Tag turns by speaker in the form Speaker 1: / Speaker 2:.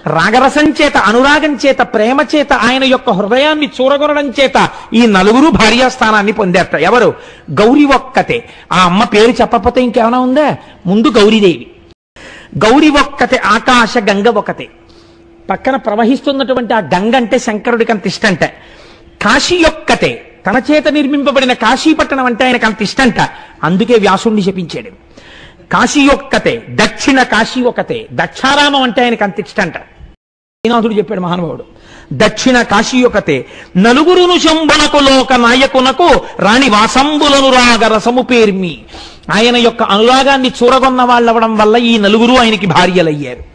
Speaker 1: రాగరసం చేత అనురాగం చేత ప్రేమ చేత ఆయన యొక్క హృదయాన్ని చూరగొనడం చేత ఈ నలుగురు భార్యాస్థానాన్ని పొందారట ఎవరు గౌరి ఒక్కతే ఆ అమ్మ పేరు చెప్పకపోతే ఇంకేమైనా ఉందా ముందు గౌరీదేవి గౌరి ఒక్కతే ఆకాశ గంగ ఒకతే పక్కన ప్రవహిస్తున్నటువంటి ఆ గంగ అంటే శంకరుడికి అంత ఇష్టంట కాశీ యొక్కతే తన చేత నిర్మింపబడిన కాశీపట్టణం అంటే ఆయనకు అంత ఇష్టంట అందుకే వ్యాసుణ్ణి శపించాడు కాశీ ఒక్కతే దక్షిణ కాశీ ఒకతే దక్షారామం అంటే ఆయనకు అంత ఇష్టంట శ్రీనాథుడు చెప్పాడు మహానుభావుడు దక్షిణ కాశీ ఒకతే నలుగురును శంభునకు లోక నాయకునకు రాణి వాసంబులను రాగ రసము పేర్మి ఆయన యొక్క అనురాగాన్ని చూరగొన్న వాళ్ళవడం వల్ల ఈ నలుగురు ఆయనకి భార్యలయ్యారు